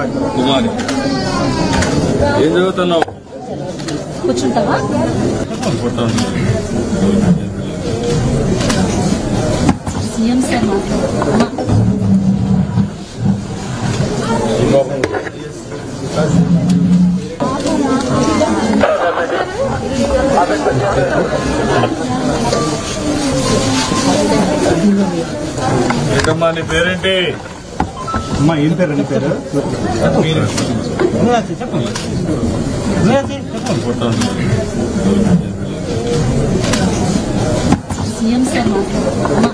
కుమారి ఏం చదువుతున్నావు కూర్చుంటావా పుట్టాను. సీఎం సార్ మాట్లాడు అమ్మా, ఏంటమ్మా నీ పేరేంటి అమ్మా ఏం పేరు నీ పేరు పుట్టాను. సీఎం సార్ మాట్లాడు అమ్మా,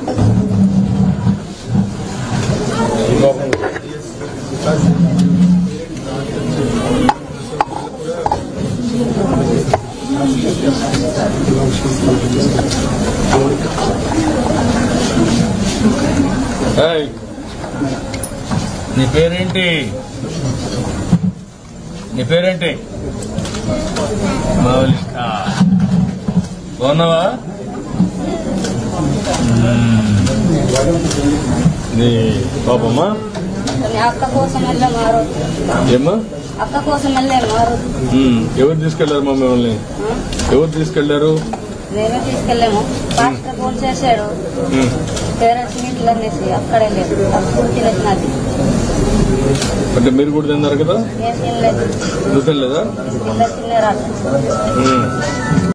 ఏయ్, నీ పేరేంటి నీ పేరేంటి మౌలిక బాగున్నావా మ్మ్. నీ పాపమ్మా అక్క కోసం వెళ్ళాం ఆ రోజు ఏమ్మా అక్క కోసం వెళ్ళాము ఆ రోజు మ్మ్. ఎవరు తీసుకెళ్లారు మా మిమ్మల్ని ఎవరు తీసుకెళ్లారు మేమే తీసుకెళ్ళాము పాస్టర్ ఫోన్ చేశాడు మ్మ్. పేరెంట్స్ మీట్లు అనేసి అక్కడే లేదు అప్పుడు తినేసినది అంటే మీరు కూడా తిన్నారు కదా నేను తినలేదు నువ్వు తినలేదా పిల్లలు తిన్నారా మ్మ్.